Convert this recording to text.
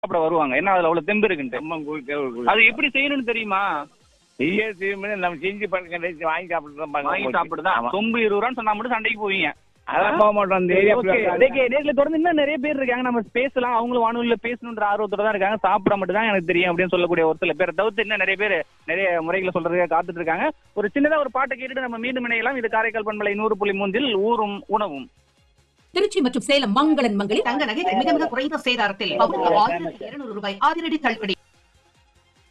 சாப்பிட வருவாங்க என்ன அதுல அவ்வளவு தெம்பு இருக்குன்ட்டு அம்மன் கோயில் தேவர் கோயில் அது எப்படி செய்யணும்னு தெரியுமா செய்ய செய்யும்போது நம்ம செஞ்சு பழக்கம் வாங்கி சாப்பிட்டு தான் வாங்கி சாப்பிட்டுதான் ஆமா. சொம்பு இருபது ரூபான்னு சொன்னா மட்டும் சண்டைக்கு போவீங்க அதெல்லாம் போக மாட்டோம் அந்த ஏரியா ஓகே அதே நேர்ல தொடர்ந்து இன்னும் நிறைய பேர் இருக்காங்க நம்ம பேசலாம் அவங்களும் வானொலியில பேசணுன்ற ஆர்வத்தோட தான் இருக்காங்க சாப்பிட மட்டும் தான் எனக்கு தெரியும் அப்படின்னு சொல்லக்கூடிய ஒரு சில பேரை தவிர்த்து இன்னும் நிறைய பேர் நிறைய முறைகளை சொல்றதுக்காக காத்துட்டு இருக்காங்க ஒரு சின்னதா ஒரு பாட்டை கேட்டுட்டு நம்ம மீண்டும் இணையலாம் இது காரைக்கால் பண்பலை நூறு புள்ளி மூன்றில் ஊரும் உணவும் திருச்சி மற்றும் சேலம் மங்களன் மங்களில் தங்க நகைகள் மிக மிக குறைந்த சேதாரத்தில் பவுனுக்கு ஆயிரத்தி இருநூறு ரூபாய் அதிரடி தள்ளுபடி